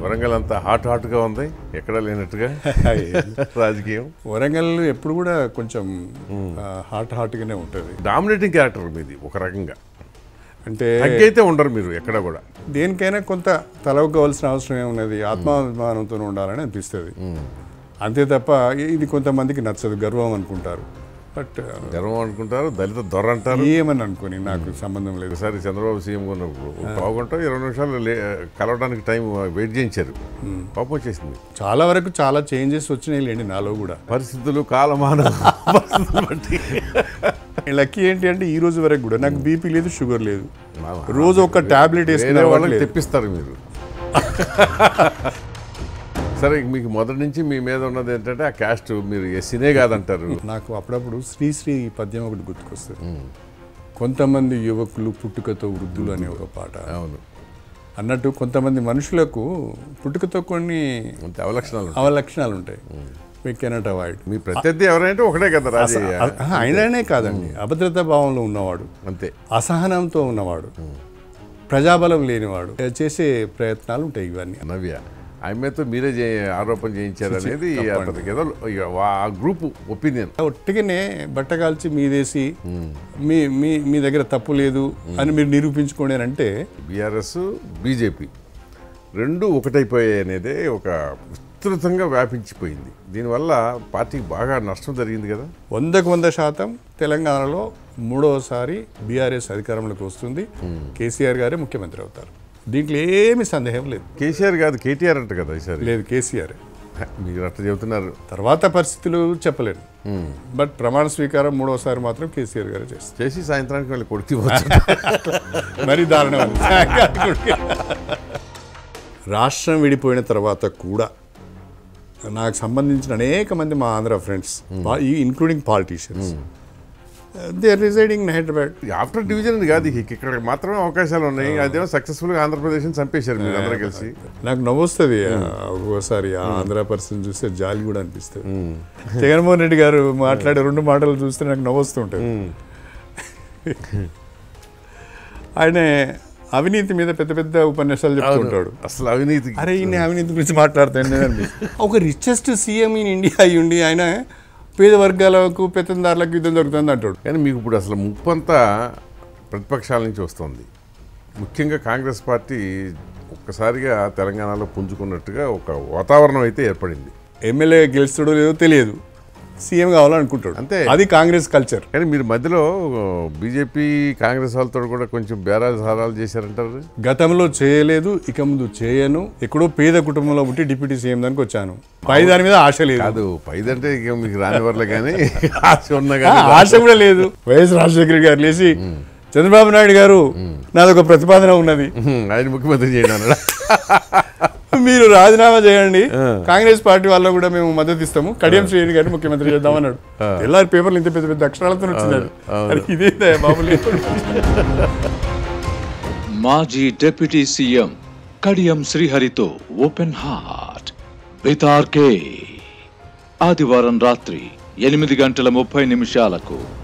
వరంగల్ అంతా హాట్ హాట్గా ఉంది ఎక్కడా లేనట్టుగా రాజకీయం వరంగల్ ఎప్పుడు కూడా కొంచెం హాట్ హాట్గానే ఉంటుంది డామినేటింగ్ క్యారెక్టర్ మీది ఒక రకంగా అంటే తగ్గైతే ఉండరు మీరు ఎక్కడ కూడా దేనికైనా కొంత తలవకోవాల్సిన అవసరం ఏమున్నది ఆత్మాభిమానంతో ఉండాలని అనిపిస్తుంది అంతే తప్ప ఇది కొంతమందికి నచ్చదు గర్వం అనుకుంటారు బట్ గర్వం అనుకుంటారు దళిత దొర అంటారు ఏమని అనుకోని నాకు సంబంధం లేదు ఒకసారి చంద్రబాబు సీఎం ఉన్నప్పుడు ఒక పావు గంట ఇరవై నిమిషాలు లే- కలవడానికి టైం వెయిట్ చేయించారు పాపం వచ్చేసింది చాలా వరకు చాలా చేంజెస్ వచ్చినాయి లేండి నాలో కూడా పరిస్థితులు కాలమాన పరిస్థితులు బట్టి లక్కీ ఏంటి అంటే ఈ రోజు వరకు కూడా నాకు బీపీ లేదు షుగర్ లేదు మామ, రోజు ఒక టాబ్లెట్ వేరే వేసుకునే వాళ్ళకి వాళ్ళకి తెప్పిస్తారు మీరు సరే మీకు మొదటి నుంచి మీ మీద ఉన్నది ఏంటంటే ఆ క్యాస్ట్ మీరు ఎస్సీనే కాదంటారు నాకు అప్పుడప్పుడు శ్రీశ్రీ పద్యం ఒకటి గుర్తుకొస్తుంది కొంతమంది యువకులు పుట్టుకతో వృద్ధులు అనే ఒక పాట అవును అన్నట్టు కొంతమంది మనుషులకు పుట్టుకతో కొన్ని అంతే అవలక్షణాలు ఉంటాయి. అవలక్షణాలు ఉంటాయి వీ కెనాట్ అవాయిడ్ మీ ప్రత్యర్థి ఎవరంటే ఒకటే కదా రాజయ్య ఆయననే కాదండి అభద్రతా భావంలో ఉన్నవాడు అంతే అసహనంతో ఉన్నవాడు ప్రజాబలం లేనివాడు చేసే ప్రయత్నాలు ఉంటాయి ఇవన్నీ నవ్య ఆమెతో మీరే చే ఆరోపణ చేయించారు అనేది అతనికి ఏదో ఇక వా- ఆ గ్రూప్ ఒపీనియన్ ఒట్టిగానే బట్ట కాల్చి మీదేసి మీ మీ మీ దగ్గర తప్పు లేదు అని మీరు నిరూపించుకోండి అని అంటే బీఆర్ఎస్ బీజేపీ రెండు ఒకటైపోయాయి అనేది ఒక విస్తృతంగా వ్యాపించిపోయింది దీనివల్ల పార్టీకి బాగా నష్టం జరిగింది కదా వందకు వంద శాతం తెలంగాణలో మూడవసారి బీఆర్ఎస్ అధికారంలోకి వస్తుంది కేసీఆర్ గారే ముఖ్యమంత్రి అవుతారు దీంట్లో ఏమీ సందేహం లేదు కేసీఆర్ కాదు కేటీఆర్ అంట కదా ఈసారి లేదు కేసీఆర్ మీరు అట్లా చెబుతున్నారు తర్వాత పరిస్థితులు చెప్పలేను బట్ ప్రమాణ స్వీకారం మూడవసారి మాత్రం కేసీఆర్ గారే చేస్తారు చేసి సాయంత్రానికి వెళ్ళి కొడుకు వచ్చు మరి దారుణం అది. రాష్ట్రం విడిపోయిన తర్వాత కూడా నాకు సంబంధించిన అనేక మంది మా Andhra friends including politicians they are residing in Hyderabad after division కాదు ఇక ఇక్కడ మాత్రమే అవకాశాలు ఉన్నాయి అదేమో సక్సెస్ఫుల్ గా ఆంధ్రప్రదేశ్ చంపేశారు మీరు అందరూ కలిసి నాకు నవ్వొస్తుంది ఒక్కోసారి ఆ ఆంధ్ర పర్సన్ చూస్తే జాలి కూడా అనిపిస్తుంది జగన్మోహన్ రెడ్డి గారు మాట్లాడే రెండు మాటలు చూస్తే నాకు నవ్వొస్తుంటుంది ఆయన అవినీతి మీద పెద్ద పెద్ద ఉపన్యాసాలు చెప్తుంటాడు అసలు అవినీతి అరే ఈయన అవినీతి గురించి మాట్లాడతాను ఒక రిచెస్ట్ సీఎం ఇన్ ఇండియా అయి ఉండి ఆయన పేద వర్గాలకు పెత్తందారులకు యుద్ధం దొరుకుతుంది అంటాడు కానీ మీకు ఇప్పుడు అసలు ముప్పంతా ప్రతిపక్షాల నుంచి వస్తుంది ముఖ్యంగా కాంగ్రెస్ పార్టీ ఒక్కసారిగా తెలంగాణలో పుంజుకున్నట్టుగా ఒక వాతావరణం అయితే ఏర్పడింది ఎమ్మెల్యే గెలుస్తాడో లేదో తెలియదు సీఎం కావాలనుకుంటాడు అంతే. అది కాంగ్రెస్ కల్చర్ కానీ మీరు మధ్యలో బీజేపీ కాంగ్రెస్ వాళ్ళతో కూడా కొంచెం బేరాలు సారాలు చేశారంటారు గతంలో చేయలేదు ఇక ముందు చేయను ఎక్కడో పేద కుటుంబంలో పుట్టి డిప్యూటీ సీఎం దానికి వచ్చాను పై దాని మీద ఆశ లేదు కాదు పైదంటే ఇక మీకు రానివర్లే కానీ ఆశ ఉన్నా ఆ, కానీ ఆశ కూడా లేదు వైఎస్ రాజశేఖర రెడ్డి గారు లేచి చంద్రబాబు నాయుడు గారు నాదొక ప్రతిపాదన ఉన్నది ఆయన ముఖ్యమంత్రి చేయడం అన్నాడా? మీరు రాజీనామా చేయండి కాంగ్రెస్ పార్టీ వాళ్ళకు కూడా మేము మద్దతు ఇస్తాము కడియం శ్రేణి గారిని ముఖ్యమంత్రి చేద్దాం అన్నాడు ఎల్లారి పేపర్లు ఇంత పెద్ద పెద్ద అక్షరాలతో వచ్చింది అది. అరే ఇదేందా బాబు లేదు మాజీ డిప్యూటీ సీఎం కడియం శ్రీహరితో ఓపెన్ హార్ట్ బితార్కే ఆదివారం రాత్రి ఎనిమిది గంటల ముప్పై నిమిషాలకు